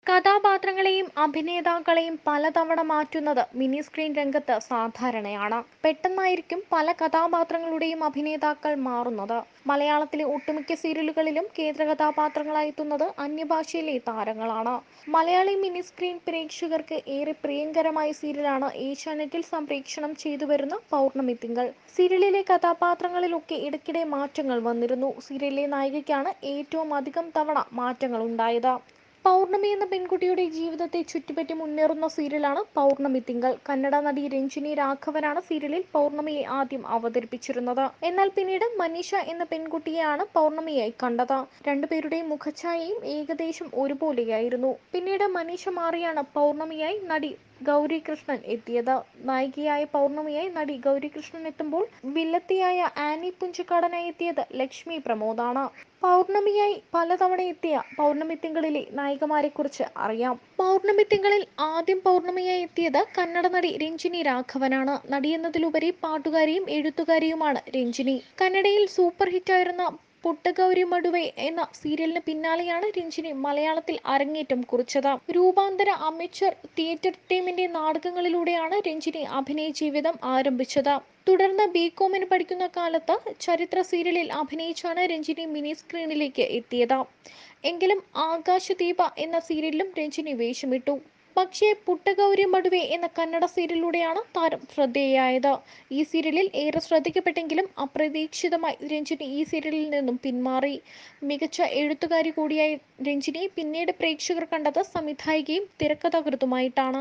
കഥാപാത്രങ്ങളെയും അഭിനേതാക്കളെയും പലതവണ മാറ്റുന്നത് mini screen രംഗത്ത് സാധാരണയാണ് പെട്ടെന്നായിരിക്കും പല കഥാപാത്രങ്ങളുടെയും അഭിനേതാക്കൾ മാറുന്നത് മലയാളത്തിലെ ഒട്ടുമിക്ക സീരിയലുകളിലും കേന്ദ്ര കഥാപാത്രങ്ങളായി എത്തുന്നത് അന്യഭാഷയിലെ താരങ്ങളാണ് മലയാളി മിനി സ്ക്രീൻ പ്രേക്ഷകർക്ക് ഏറെ പ്രിയങ്കരമായ സീരിയലാണ് ഏഷ്യാനെറ്റിൽ സംപ്രേക്ഷണം ചെയ്തു വരുന്ന പൗർണമി തിങ്കൾ സീരിയലിലെ കഥാപാത്രങ്ങളിലൊക്കെ ഇടയ്ക്കിടെ മാറ്റങ്ങൾ വന്നിരുന്നു സീരിയലിലെ നായികയ്ക്കാണ് ഏറ്റവും അധികം തവണ മാറ്റങ്ങൾ ഉണ്ടായത് പൗർണമി എന്ന പെൺകുട്ടിയുടെ ജീവിതത്തെ ചുറ്റിപ്പറ്റി മുന്നേറുന്ന സീരിയലാണ് പൗർണമി തിങ്കൾ കന്നഡ നടി രഞ്ജിനി രാഘവനാണ് സീരിയലിൽ പൗർണമിയെ ആദ്യം അവതരിപ്പിച്ചിരുന്നത് എന്നാൽ പിന്നീട് മനീഷ എന്ന പെൺകുട്ടിയെയാണ് പൗർണമിയായി കണ്ടത് രണ്ടുപേരുടെയും മുഖഛായയും ഏകദേശം ഒരുപോലെയായിരുന്നു പിന്നീട് മനീഷ മാറിയാണ് പൗർണമിയായി നടി ഗൗരി കൃഷ്ണൻ എത്തിയത് നായികയായ പൗർണമിയായി നടി ഗൗരി കൃഷ്ണൻ എത്തുമ്പോൾ വില്ലത്തിയായ ആനി പുഞ്ചക്കാടനായി എത്തിയത് ലക്ഷ്മി പ്രമോദാണ് പൗർണമിയായി പലതവണ എത്തിയ പൗർണമി തിങ്കളിലെ നായികമാരെ കുറിച്ച് അറിയാം പൗർണമി തിങ്കളിൽ ആദ്യം പൗർണമിയായി എത്തിയത് കന്നഡ നടി രഞ്ജിനി രാഘവനാണ് നടി എന്നതിലുപരി പാട്ടുകാരിയും എഴുത്തുകാരിയുമാണ് രഞ്ജിനി കന്നഡയിൽ സൂപ്പർ ഹിറ്റായിരുന്ന പുട്ടഗൗരി മടുവെ എന്ന സീരിയലിന് പിന്നാലെയാണ് രഞ്ജിനി മലയാളത്തിൽ അരങ്ങേറ്റം കുറിച്ചത് രൂപാന്തര അമേച്ചർ തിയേറ്റർ ടീമിന്റെ നാടകങ്ങളിലൂടെയാണ് രഞ്ജിനി അഭിനയ ജീവിതം ആരംഭിച്ചത് തുടർന്ന് ബികോമിന് പഠിക്കുന്ന കാലത്ത് ചരിത്ര സീരിയലിൽ അഭിനയിച്ചാണ് രഞ്ജിനി മിനി സ്ക്രീനിലേക്ക് എത്തിയത് എങ്കിലും ആകാശദീപ എന്ന സീരിയലിലും രഞ്ജിനി വേഷമിട്ടു പക്ഷേ പുട്ടഗൗരി മടുവെ എന്ന കന്നഡ സീരിയലിലൂടെയാണ് താരം ശ്രദ്ധേയായത് ഈ സീരിയലിൽ ഏറെ ശ്രദ്ധിക്കപ്പെട്ടെങ്കിലും അപ്രതീക്ഷിതമായി രഞ്ജിനി ഈ സീരിയലിൽ നിന്നും പിന്മാറി മികച്ച എഴുത്തുകാരി കൂടിയായ രഞ്ജിനി പിന്നീട് പ്രേക്ഷകർ കണ്ടത് സംവിധായികയും തിരക്കഥാകൃത്തുമായിട്ടാണ്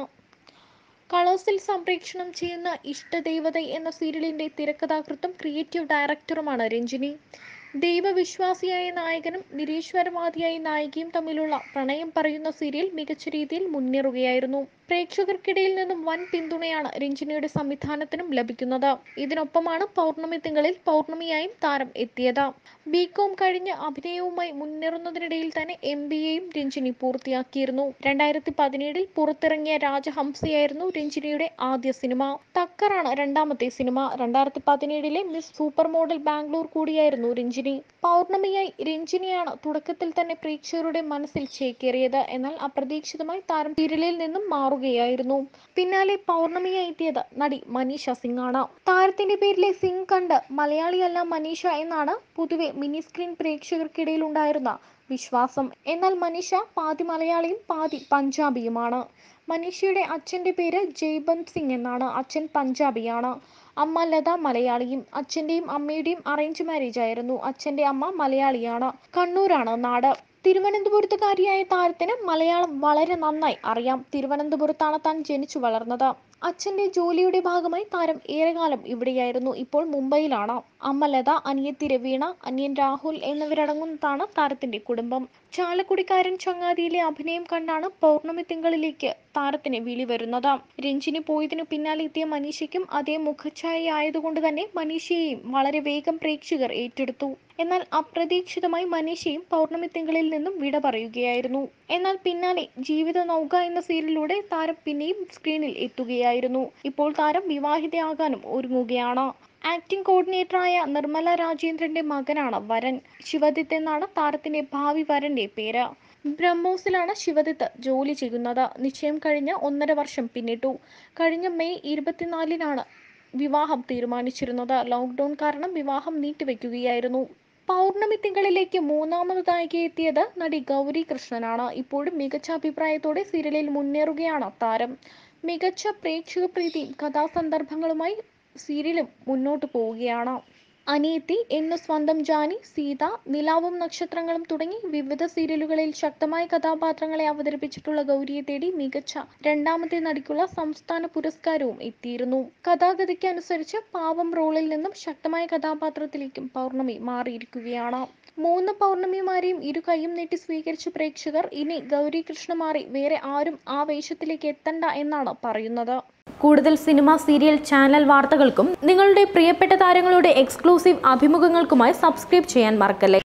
കളേഴ്സിൽ സംപ്രേക്ഷണം ചെയ്യുന്ന ഇഷ്ടദേവത എന്ന സീരിയലിന്റെ തിരക്കഥാകൃത്തും ക്രിയേറ്റീവ് ഡയറക്ടറുമാണ് രഞ്ജിനി ദൈവവിശ്വാസിയായ നായകനും നിരീശ്വരവാദിയായ നായികയും തമ്മിലുള്ള പ്രണയം പറയുന്ന സീരിയൽ മികച്ച രീതിയിൽ മുന്നേറുകയായിരുന്നു പ്രേക്ഷകർക്കിടയിൽ നിന്നും വൻ പിന്തുണയാണ് രഞ്ജിനിയുടെ സംവിധാനത്തിനും ലഭിക്കുന്നത് ഇതിനൊപ്പമാണ് പൗർണമി തിങ്കളിൽ പൗർണമിയായും താരം എത്തിയത് ബികോം കഴിഞ്ഞ് അഭിനയവുമായി മുന്നേറുന്നതിനിടയിൽ തന്നെ എം ബി എയും രഞ്ജിനി പൂർത്തിയാക്കിയിരുന്നു രണ്ടായിരത്തി പതിനേഴിൽ പുറത്തിറങ്ങിയ രാജഹംസയായിരുന്നു രഞ്ജിനിയുടെ ആദ്യ സിനിമ തക്കറാണ് രണ്ടാമത്തെ സിനിമ രണ്ടായിരത്തി പതിനേഴിലെ മിസ് സൂപ്പർ മോഡൽ ബാംഗ്ലൂർ കൂടിയായിരുന്നു രഞ്ജിനി പൗർണമിയായി രഞ്ജിനിയാണ് തുടക്കത്തിൽ തന്നെ പ്രേക്ഷകരുടെ മനസ്സിൽ ചേക്കേറിയത് എന്നാൽ അപ്രതീക്ഷിതമായി താരം സീരിയലിൽ നിന്നും മാറുകയായിരുന്നു പിന്നാലെ പൗർണമിയായി എത്തിയത് നടി മനീഷ സിംഗ് ആണ് താരത്തിന്റെ പേരിലെ സിംഗ് കണ്ട് മലയാളിയല്ല മനീഷ എന്നാണ് പൊതുവെ മിനി സ്ക്രീൻ പ്രേക്ഷകർക്കിടയിൽ ഉണ്ടായിരുന്ന വിശ്വാസം എന്നാൽ മനീഷ പാതി മലയാളിയും പാതി പഞ്ചാബിയുമാണ് മനീഷയുടെ അച്ഛന്റെ പേര് ജയ്ബന്ത് സിംഗ് എന്നാണ് അച്ഛൻ പഞ്ചാബിയാണ് അമ്മ ലത മലയാളിയും അച്ഛന്റെയും അമ്മയുടെയും അറേഞ്ച് മാരേജ് ആയിരുന്നു അച്ഛന്റെ അമ്മ മലയാളിയാണ് കണ്ണൂരാണ് നാട് തിരുവനന്തപുരത്തുകാരിയായ താരത്തിന് മലയാളം വളരെ നന്നായി അറിയാം തിരുവനന്തപുരത്താണ് താൻ ജനിച്ചു വളർന്നത് അച്ഛന്റെ ജോലിയുടെ ഭാഗമായി താരം ഏറെക്കാലം ഇവിടെയായിരുന്നു ഇപ്പോൾ മുംബൈയിലാണ് അമ്മ ലത അനിയത്തി രവീണ അനിയൻ രാഹുൽ എന്നിവരടങ്ങുന്നതാണ് താരത്തിന്റെ കുടുംബം ചാലക്കുടിക്കാരൻ ചങ്ങാതിയിലെ അഭിനയം കണ്ടാണ് പൗർണമി തിങ്കളിലേക്ക് താരത്തിന് വിളി വരുന്നത് രഞ്ജിനി പോയതിനു പിന്നാലെ എത്തിയ മനീഷയ്ക്കും അതേ മുഖഛായ ആയതുകൊണ്ട് തന്നെ മനീഷയെയും വളരെ വേഗം പ്രേക്ഷകർ ഏറ്റെടുത്തു എന്നാൽ അപ്രതീക്ഷിതമായി മനീഷയും പൗർണമി തിങ്കളിൽ നിന്നും വിട പറയുകയായിരുന്നു എന്നാൽ പിന്നാലെ ജീവിത നൗക എന്ന സീരിയലിലൂടെ താരം പിന്നെയും സ്ക്രീനിൽ എത്തുകയായിരുന്നു ഇപ്പോൾ താരം വിവാഹിതയാകാനും ഒരുങ്ങുകയാണ് ആക്ടിംഗ് കോർഡിനേറ്ററായ നിർമ്മല രാജേന്ദ്രന്റെ മകനാണ് വരൻ ശിവദിത്ത് എന്നാണ് താരത്തിന്റെ ഭാവി വരന്റെ പേര് ബ്രഹ്മോസിലാണ് ശിവദിത്ത് ജോലി ചെയ്യുന്നത് നിശ്ചയം കഴിഞ്ഞ് ഒന്നര വർഷം പിന്നിട്ടു കഴിഞ്ഞ മെയ് ഇരുപത്തിനാലിനാണ് വിവാഹം തീരുമാനിച്ചിരുന്നത് ലോക്ക്ഡൌൺ കാരണം വിവാഹം നീട്ടിവെക്കുകയായിരുന്നു പൗർണമി തിങ്കളിലേക്ക് മൂന്നാമതായി എത്തിയത് നടി ഗൗരി കൃഷ്ണനാണ് ഇപ്പോഴും മികച്ച അഭിപ്രായത്തോടെ സീരിയലിൽ മുന്നേറുകയാണ് താരം മികച്ച പ്രേക്ഷക പ്രീതിയും കഥാസന്ദർഭങ്ങളുമായി സീരിയലും മുന്നോട്ട് പോവുകയാണ് അനിയത്തി എന്നു സ്വന്തം ജാനി സീത നിലാവും നക്ഷത്രങ്ങളും തുടങ്ങി വിവിധ സീരിയലുകളിൽ ശക്തമായ കഥാപാത്രങ്ങളെ അവതരിപ്പിച്ചിട്ടുള്ള ഗൗരിയെ തേടി മികച്ച രണ്ടാമത്തെ നടിക്കുള്ള സംസ്ഥാന പുരസ്കാരവും എത്തിയിരുന്നു കഥാഗതിക്ക് അനുസരിച്ച് പാവം റോളിൽ നിന്നും ശക്തമായ കഥാപാത്രത്തിലേക്കും പൗർണമി മാറിയിരിക്കുകയാണ് മൂന്ന് പൗർണമിമാരെയും ഇരു കൈയും നീട്ടി സ്വീകരിച്ച പ്രേക്ഷകർ ഇനി ഗൗരി കൃഷ്ണ മാറി വേറെ ആരും ആ വേഷത്തിലേക്ക് എത്തണ്ട എന്നാണ് പറയുന്നത് കൂടുതൽ സിനിമ സീരിയൽ ചാനൽ വാർത്തകൾക്കും നിങ്ങളുടെ പ്രിയപ്പെട്ട താരങ്ങളുടെ എക്സ്ക്ലൂസീവ് അഭിമുഖങ്ങൾക്കുമായി സബ്സ്ക്രൈബ് ചെയ്യാൻ മറക്കല്ലേ